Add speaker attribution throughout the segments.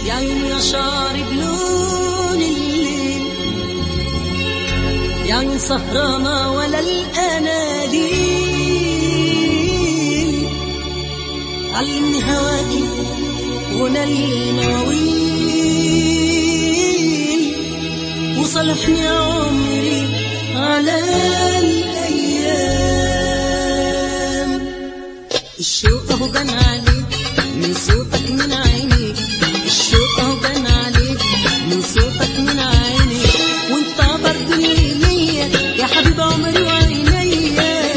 Speaker 1: يا عيون يا شعر بلون الليل يا عيون سهرانة ولا الأناديل علمني هواكي غنى المواويل وصلحني عمري على الأيام الشوق اهو بان عليك من صوتك من عينيك الشوق اهو بان عليك من صوتك من عينيك وانت برضه اللي ليا يا حبيب عمري وعينيا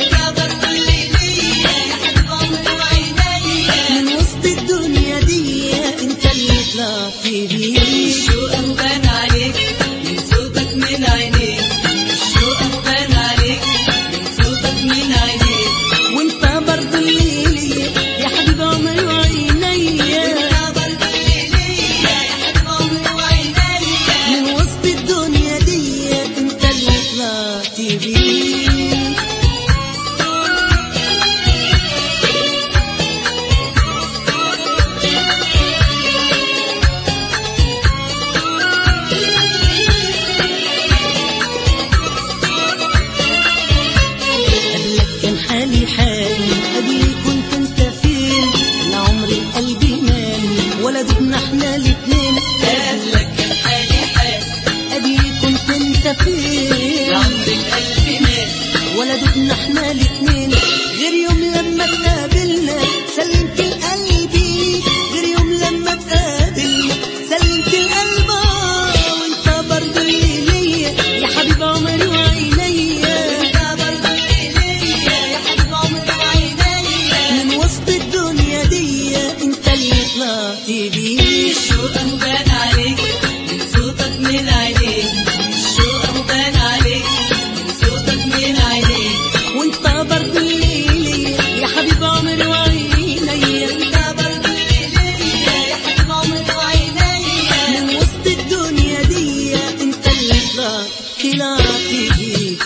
Speaker 1: من وسط الدنيا دي انت اللي طلعت بيه
Speaker 2: الشوق اهو بان عليك من صوتك من عينيك الشوق اهو بان عليك من صوتك من عينيك
Speaker 1: وانت برضه اللي ليا يا حبيب عمري وعينيا من وسط الدنيا دي انت اللي طلعت بيه قبلك كان حالي حالي قبلي كنت انت فين العمر قلبي مالي ولا دبنا احنا الاتنين
Speaker 2: قبلك كان حالي حال
Speaker 1: قبلي كنت انت فين
Speaker 2: عند القلب مات
Speaker 1: ولا دبنا احنا الاتنين غير يوم لما تقابلنا سلمت لقلبي غير يوم لما تقابلنا سلمت القلب وانت برضه اللي ليا يا حبيب عمري وعينيا من وسط الدنيا دي انت اللي طلعت بيه
Speaker 2: الشوق اهو بان عليك من صوتك من عينيك الشوق اهو بان عليك من صوتك من عينيك
Speaker 1: وانت برضه اللي ليا يا حبيب عمري وعينيا من وسط الدنيا دي انت اللي طلعت طلعت بيه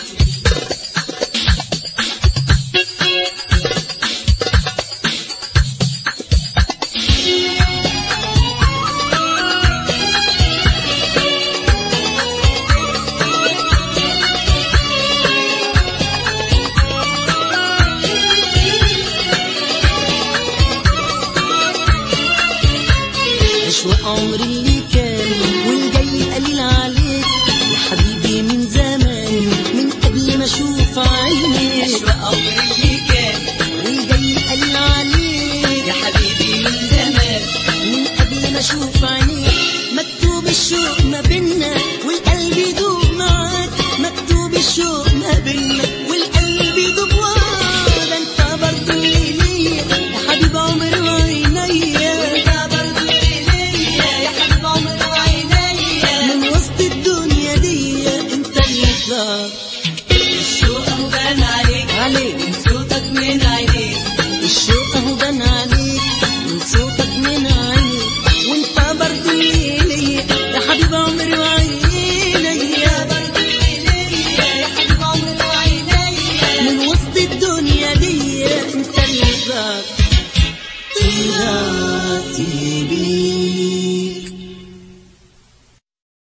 Speaker 1: أشواق عمري اللي كان والجاي قليل عليك يا حبيبي من زمان من قبل ما أشوف عينيك
Speaker 2: أشواق عمري اللي كان
Speaker 1: والجاي قليل عليك
Speaker 2: يا حبيبي من زمان
Speaker 1: من قبل ما أشوف عينيك مكتوب الشوق ما بينا والقلب يدوب معاك مكتوب الشوق ما بينا والقلب يدوب وراك ده انت برضه اللي ليا يا حبيب عمري وعينيا من وسط الدنيا دي انت اللي طلعت
Speaker 2: الشوق اهو بان عليك
Speaker 1: عليك